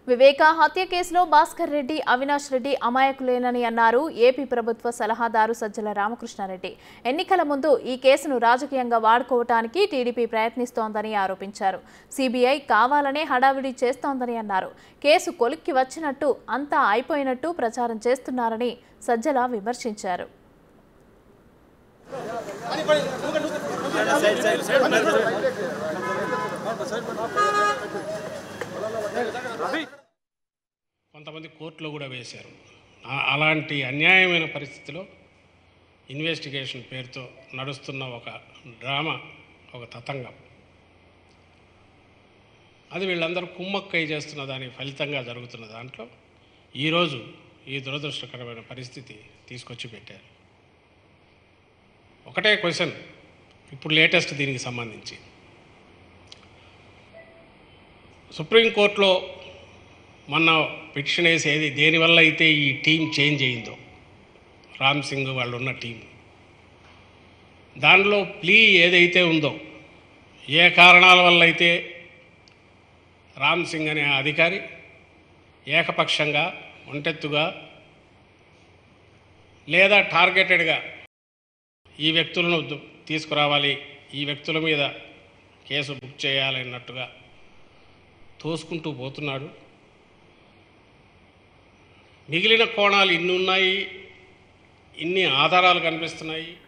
వివేక హత్య కేసులో భాస్కర్ రెడ్డి అవినాష్ రెడ్డి అమాయకులేనని అన్నారు ఏపీ ప్రభుత్వ సలహాదారు సజ్జల రామకృష్ణారెడ్డి ఎన్నికల ముందు ఈ కేసును రాజకీయంగా వాడుకోవటానికి టీడీపీ ప్రయత్నిస్తోందని ఆరోపించారు సిబిఐ కావాలనే హడావిడి చేస్తోందని అన్నారు కేసు కొలిక్కి వచ్చినట్టు అంతా అయిపోయినట్టు ప్రచారం చేస్తున్నారని సజ్జల విమర్శించారు కొంతమంది కోర్టులో కూడా వేశారు ఆ- అలాంటి అన్యాయమైన పరిస్థితిలో ఇన్వెస్టిగేషన్ పేరుతో నడుస్తున్న ఒక డ్రామా ఒక తతంగం అది వీళ్ళందరూ కుమ్మక్కై చేస్తున్న దాని ఫలితంగా జరుగుతున్న దాంట్లో ఈరోజు ఈ దురదృష్టకరమైన పరిస్థితి తీసుకొచ్చి పెట్టారు ఒకటే క్వశ్చన్ ఇప్పుడు లేటెస్ట్ దీనికి సంబంధించి సుప్రీంకోర్టులో మొన్న పిటిషన్ వేసేది దేనివల్ల అయితే ఈ టీం చేంజ్ అయిందో రామ్ సింగ్ వాళ్ళు ఉన్న టీం దానిలో ప్లీ ఏదైతే ఉందో ఏ కారణాల వల్ల అయితే రామ్ సింగ్ అనే ఆ అధికారి ఏకపక్షంగా ఒంటెత్తుగా లేదా టార్గెటెడ్గా ఈ వ్యక్తులను దు- తీసుకురావాలి ఈ వ్యక్తుల మీద కేసు బుక్ చేయాలన్నట్టుగా తోసుకుంటూ పోతున్నాడు మిగిలిన కోణాలు ఇన్ని ఉన్నాయి ఇన్ని ఆధారాలు కనిపిస్తున్నాయి